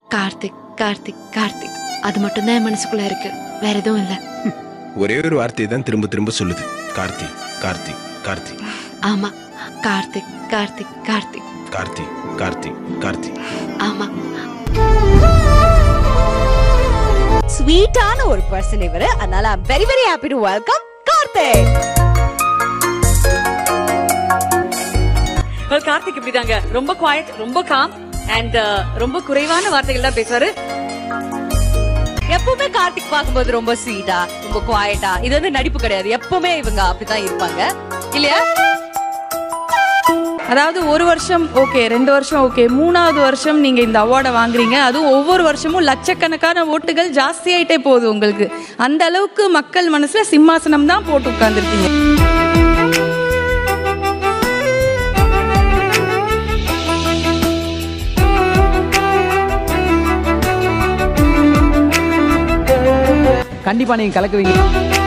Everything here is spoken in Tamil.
கார்த்திக் கார்த்திக் கார்த்திக் அது மட்டும்தான் என் மனசுக்குள்ள இருக்கு வேற எதுவும் இல்ல ஒரே ஒரு வார்த்தையை தான் திரும்ப திரும்ப சொல்லுது கார்த்தி கார்த்தி கார்த்தி ஆமா கார்த்திக் கார்த்திக் கார்த்திக் கார்த்தி கார்த்தி கார்த்தி ஆமா ஸ்வீட்டான ஒரு பர்சன் இவரு அதனால I'm very very happy to welcome Karthik Well, Karthik இப்படிதாங்க ரொம்ப குவாய்ட் ரொம்ப காம் அண்ட் ரொம்ப குறைவான வார்த்தைகள் தான் பேசுவாரு எப்பவுமே கார்த்திக் பார்க்கும்போது ரொம்ப ஸ்வீட்டா ரொம்ப குவாய்ட்டா இது வந்து நடிப்பு கிடையாது எப்பவுமே இவங்க அப்படிதான் இருப்பாங்க இல்லையா அதாவது ஒரு வருஷம் ஓகே ரெண்டு வருஷம் ஓகே மூணாவது வருஷம் நீங்க இந்த அவார்டை வாங்குறீங்க அதுவும் ஒவ்வொரு வருஷமும் லட்சக்கணக்கான ஓட்டுகள் ஜாஸ்தியாயிட்டே போகுது உங்களுக்கு அந்த அளவுக்கு மக்கள் மனசுல சிம்மாசனம் தான் போட்டு உட்கார்ந்துருக்கீங்க கண்டிப்பா நீங்க கலக்குவீங்க